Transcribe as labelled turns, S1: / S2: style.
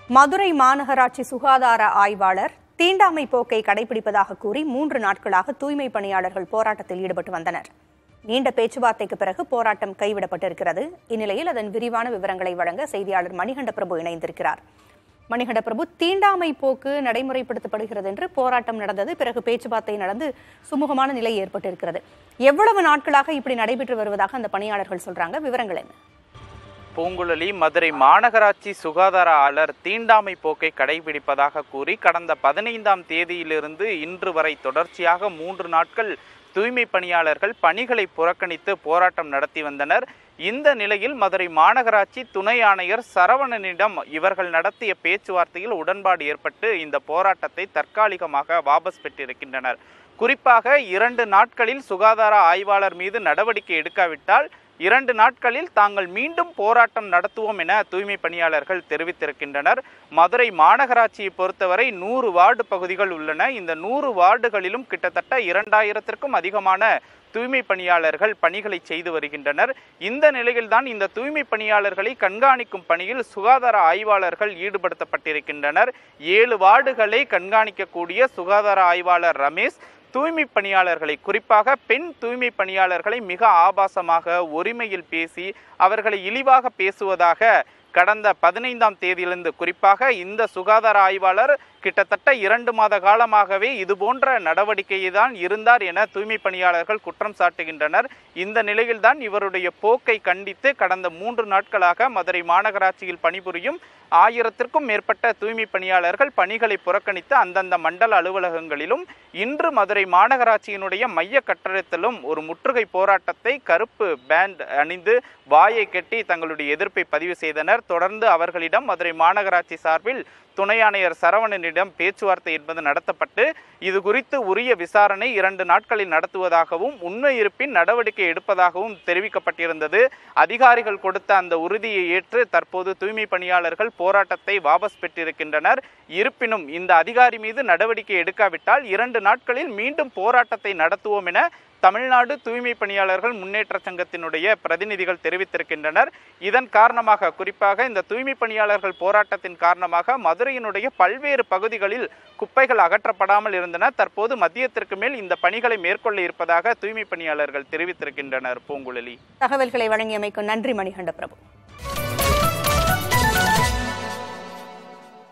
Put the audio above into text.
S1: மதுரை மாநகராட்சி சுகாதார ஆய்வாளர் தீண்டாமை போக்கை கடைபிடிப்பதாக கூறி மூன்று நாட்களாக தூய்மை பணியாளர்கள் போராட்டத்தில் ஈடுபட்டு வந்தனர் நீண்ட பேச்சுவார்த்தைக்கு பிறகு போராட்டம் கைவிடப்பட்டிருக்கிறது இந்நிலையில் அதன் விரிவான விவரங்களை வழங்க செய்தியாளர் மணிகண்ட பிரபு இணைந்திருக்கிறார் மணிகண்ட பிரபு தீண்டாமை போக்கு நடைமுறைப்படுத்தப்படுகிறது என்று போராட்டம் நடந்தது பிறகு பேச்சுவார்த்தை நடந்து சுமூகமான நிலை ஏற்பட்டிருக்கிறது எவ்வளவு நாட்களாக இப்படி நடைபெற்று வருவதாக அந்த பணியாளர்கள் சொல்றாங்க விவரங்கள் என்ன
S2: பூங்குழலி மதுரை மாநகராட்சி சுகாதார ஆளர் தீண்டாமை போக்கை கடைபிடிப்பதாக கூறி கடந்த பதினைந்தாம் தேதியிலிருந்து இன்று வரை தொடர்ச்சியாக மூன்று நாட்கள் தூய்மை பணியாளர்கள் பணிகளை புறக்கணித்து போராட்டம் நடத்தி வந்தனர் இந்த நிலையில் மதுரை மாநகராட்சி துணை ஆணையர் சரவணனிடம் இவர்கள் நடத்திய பேச்சுவார்த்தையில் உடன்பாடு ஏற்பட்டு இந்த போராட்டத்தை தற்காலிகமாக வாபஸ் பெற்றிருக்கின்றனர் குறிப்பாக இரண்டு நாட்களில் சுகாதார ஆய்வாளர் மீது நடவடிக்கை எடுக்காவிட்டால் இரண்டு நாட்களில் தாங்கள் மீண்டும் போராட்டம் நடத்துவோம் என தூய்மை பணியாளர்கள் தெரிவித்திருக்கின்றனர் மதுரை மாநகராட்சியை பொறுத்தவரை நூறு வார்டு பகுதிகள் உள்ளன இந்த நூறு வார்டுகளிலும் கிட்டத்தட்ட இரண்டாயிரத்திற்கும் அதிகமான தூய்மை பணியாளர்கள் பணிகளை செய்து வருகின்றனர் இந்த நிலையில்தான் இந்த தூய்மை பணியாளர்களை கண்காணிக்கும் பணியில் சுகாதார ஆய்வாளர்கள் ஈடுபடுத்தப்பட்டிருக்கின்றனர் ஏழு வார்டுகளை கண்காணிக்கக்கூடிய சுகாதார ஆய்வாளர் ரமேஷ் தூய்மை பணியாளர்களை குறிப்பாக பெண் தூய்மை பணியாளர்களை மிக ஆபாசமாக ஒருமையில் பேசி அவர்களை இழிவாக பேசுவதாக கடந்த பதினைந்தாம் தேதியிலிருந்து குறிப்பாக இந்த சுகாதார ஆய்வாளர் கிட்டத்தட்ட இரண்டு மாத காலமாகவே இது போன்ற நடவடிக்கையை தான் இருந்தார் என தூய்மை பணியாளர்கள் குற்றம் சாட்டுகின்றனர் இந்த நிலையில்தான் இவருடைய போக்கை கண்டித்து கடந்த மூன்று நாட்களாக மதுரை மாநகராட்சியில் பணிபுரியும் ஆயிரத்திற்கும் மேற்பட்ட தூய்மை பணியாளர்கள் பணிகளை புறக்கணித்து அந்தந்த மண்டல அலுவலகங்களிலும் இன்று மதுரை மாநகராட்சியினுடைய மைய கட்டடத்திலும் ஒரு முற்றுகை போராட்டத்தை கருப்பு பேண்ட் அணிந்து வாயை கட்டி தங்களுடைய எதிர்ப்பை பதிவு செய்தனர் தொடர்ந்து அவர்களிடம் மதுரை மாநகராட்சி சார்பில் துணை ஆணையர் சரவணனிடம் பேச்சுவார்த்தை என்பது நடத்தப்பட்டு இது குறித்து உரிய விசாரணை இரண்டு நாட்களில் நடத்துவதாகவும் உண்மை இருப்பின் நடவடிக்கை எடுப்பதாகவும் தெரிவிக்கப்பட்டிருந்தது அதிகாரிகள் கொடுத்த அந்த உறுதியை ஏற்று தற்போது தூய்மை பணியாளர்கள் போராட்டத்தை வாபஸ் பெற்றிருக்கின்றனர் இருப்பினும் இந்த அதிகாரி மீது நடவடிக்கை எடுக்காவிட்டால் இரண்டு நாட்களில் மீண்டும் போராட்டத்தை நடத்துவோம் என தமிழ்நாடு தூய்மை பணியாளர்கள் முன்னேற்ற சங்கத்தினுடைய பிரதிநிதிகள் தெரிவித்திருக்கின்றனர் இதன் காரணமாக குறிப்பாக இந்த தூய்மை பணியாளர்கள் போராட்டத்தின் காரணமாக மதுரையினுடைய பல்வேறு பகுதிகளில் குப்பைகள் அகற்றப்படாமல் இருந்தன தற்போது மதியத்திற்கு மேல் இந்த பணிகளை மேற்கொள்ள இருப்பதாக தூய்மை பணியாளர்கள் தெரிவித்திருக்கின்றனர் பூங்குழலி
S1: தகவல்களை வழங்கியமைக்கு நன்றி மணிகண்ட பிரபு